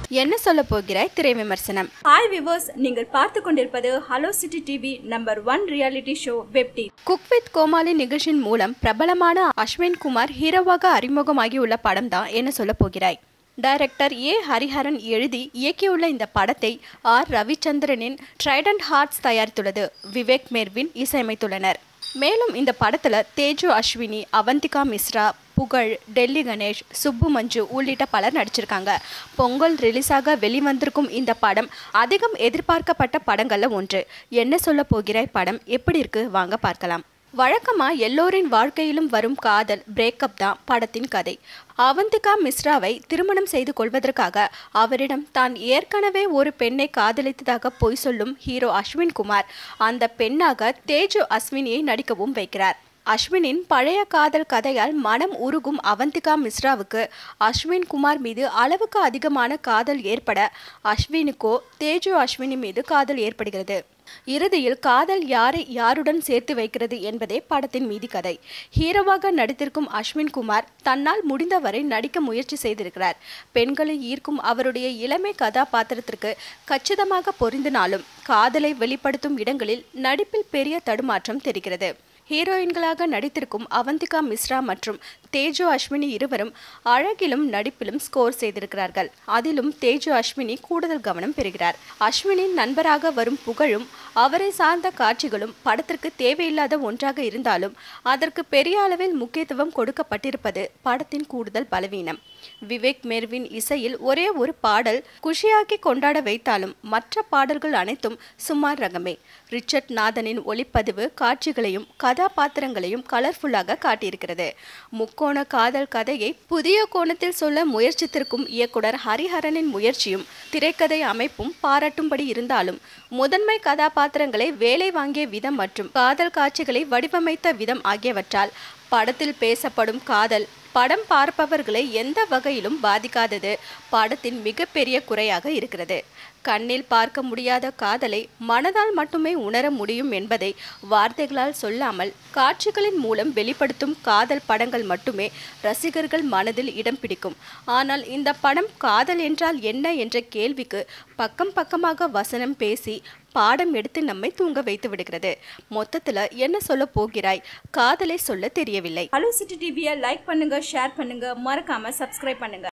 என்ன சொல்ல போகிறாய் திரை விமர்சனம் ஹாய் விவர்ஸ் நீங்கள் பார்த்து கொண்டிருப்பது hello city TV number one reality show வெப்டி குக் வித் கோமாளி நிகழ்ச்சியின் மூலம் பிரபலமான அஸ்வின் குமார் ஹீரோவாக அறிமுகமாகியுள்ள படம் தான் என்ன சொல்ல போகிறாய் டைரக்டர் ஏ ஹரிஹரன் எழுதி இயக்கியுள்ள இந்த படத்தை ஆர் ரவிச்சந்திரனின் ட்ரைடன்ட் ஹார்ட்ஸ் தயாரித்துள்ளது விவேக் மெர்வின் இசையமைத்துள்ளனர் மேலும் இந்த படத்துல தேஜு அஸ்வினி அவந்திகா மிஸ்ரா புகழ் டெல்லி கணேஷ் சுப்பு மஞ்சு உள்ளிட்ட பலர் நடிச்சிருக்காங்க பொங்கல் ரிலீஸாக வெளிவந்திருக்கும் இந்த படம் அதிகம் எதிர்பார்க்கப்பட்ட படங்கள்ல ஒன்று என்ன சொல்ல போகிறாய் படம் எப்படி இருக்கு வாங்க பார்க்கலாம் வழக்கமா எல்லோரின் வாழ்க்கையிலும் வரும் காதல் பிரேக்கப் தான் படத்தின் கதை அவந்திகா மிஸ்ராவை திருமணம் செய்து கொள்வதற்காக அவரிடம் தான் ஏற்கனவே ஒரு பெண்ணை காதலித்ததாக பொய் சொல்லும் ஹீரோ அஸ்வின் குமார் அந்த பெண்ணாக தேஜு அஸ்வினியை நடிக்கவும் வைக்கிறார் அஸ்வினின் பழைய காதல் கதையால் மனம் உருகும் அவந்திகா மிஸ்ராவுக்கு அஸ்வின் குமார் மீது அளவுக்கு அதிகமான காதல் ஏற்பட அஸ்வினுக்கோ தேஜு அஸ்வினி மீது காதல் ஏற்படுகிறது இறுதியில் காதல் யாரை யாருடன் சேர்த்து வைக்கிறது என்பதே படத்தின் மீதி கதை ஹீரோவாக நடித்திருக்கும் அஸ்வின் குமார் தன்னால் முடிந்தவரை நடிக்க முயற்சி செய்திருக்கிறார் பெண்களை ஈர்க்கும் அவருடைய இளமை கதாபாத்திரத்திற்கு கச்சிதமாக பொருந்தினாலும் காதலை வெளிப்படுத்தும் இடங்களில் நடிப்பில் பெரிய தடுமாற்றம் தெரிகிறது ஹீரோயின்களாக நடித்திருக்கும் அவந்திகா மிஸ்ரா மற்றும் தேஜு அஸ்வினி இருவரும் அழகிலும் நடிப்பிலும் ஸ்கோர் செய்திருக்கிறார்கள் அதிலும் தேஜு அஸ்வினி கூடுதல் கவனம் பெறுகிறார் அஸ்வினின் நண்பராக வரும் புகழும் அவரை சார்ந்த காட்சிகளும் படத்திற்கு தேவையில்லாத ஒன்றாக இருந்தாலும் அதற்கு பெரிய அளவில் முக்கியத்துவம் கொடுக்கப்பட்டிருப்பது படத்தின் கூடுதல் பலவீனம் விவேக் மெர்வின் இசையில் ஒரே ஒரு பாடல் குஷியாக்கி கொண்டாட வைத்தாலும் மற்ற பாடல்கள் அனைத்தும் சுமார் ரகமே ரிச்சர்ட் நாதனின் ஒளிப்பதிவு காட்சிகளையும் கதாபாத்திரங்களையும் கலர்ஃபுல்லாக காட்டியிருக்கிறது முக்கோண காதல் கதையை புதிய கோணத்தில் சொல்ல முயற்சித்திருக்கும் இயக்குனர் ஹரிஹரனின் முயற்சியும் திரைக்கதை அமைப்பும் பாராட்டும்படி இருந்தாலும் முதன்மை கதாபாத்திரங்களை வேலை வாங்கிய விதம் மற்றும் காதல் காட்சிகளை வடிவமைத்த விதம் ஆகியவற்றால் படத்தில் பேசப்படும் காதல் படம் பார்ப்பவர்களை எந்த வகையிலும் பாதிக்காதது படத்தின் மிகப்பெரிய குறையாக இருக்கிறது கண்ணில் பார்க்க முடியாத காதலை மனதால் மட்டுமே உணர முடியும் என்பதை வார்த்தைகளால் சொல்லாமல் காட்சிகளின் மூலம் வெளிப்படுத்தும் காதல் படங்கள் மட்டுமே ரசிகர்கள் மனதில் இடம் பிடிக்கும் ஆனால் இந்த படம் காதல் என்றால் என்ன என்ற கேள்விக்கு பக்கம் பக்கமாக வசனம் பேசி பாடம் எடுத்து நம்மை தூங்க வைத்து விடுகிறது மொத்தத்துல என்ன சொல்ல போகிறாய் காதலை சொல்ல தெரியவில்லை ஹலோ சிட்டி டிவியை லைக் பண்ணுங்க ஷேர் பண்ணுங்க மறக்காம சப்ஸ்கிரைப் பண்ணுங்க